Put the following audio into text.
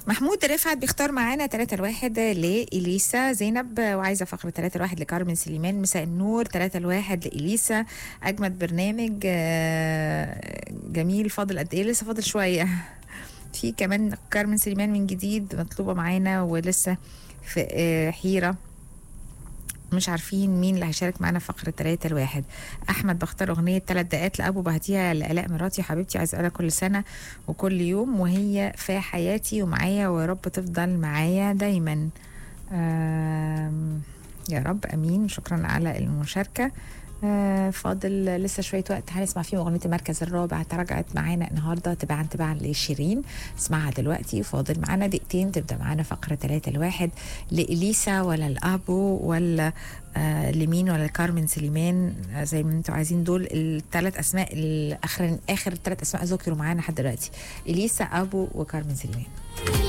محمود رفعت بيختار معانا 3 الواحد لإليسا زينب وعايزة فقرة 3 الواحد لكارمن سليمان مساء النور 3 الواحد لإليسا أجمد برنامج آه، جميل فاضل قد إيه لسه فاضل شوية في كمان كارمن سليمان من جديد مطلوبة معانا ولسه في آه، حيرة مش عارفين مين اللي هيشارك معانا في فقرة تلاتة الواحد أحمد بختار أغنية تلات دقات لأبو بهديها لآلاء مراتي حبيبتي عايز أقولها كل سنة وكل يوم وهي في حياتي ومعايا ويا رب تفضل معايا دايما آم، يا رب أمين شكرا على المشاركة آه، فاضل لسه شوية وقت هنسمع فيهم أغنية المركز الرابع تراجعت معانا النهاردة تباعا تباعا لشيرين اسمعها دلوقتي فاضل معانا دقيقتين تبدأ معانا فقرة ثلاثة الواحد لإليسا ولا الأبو ولا آه لمين ولا كارمن سليمان آه زي ما انتوا عايزين دول الثلاث أسماء الآخر آخر ثلاث أسماء ذكروا معانا لحد دلوقتي إليسا أبو وكارمن سليمان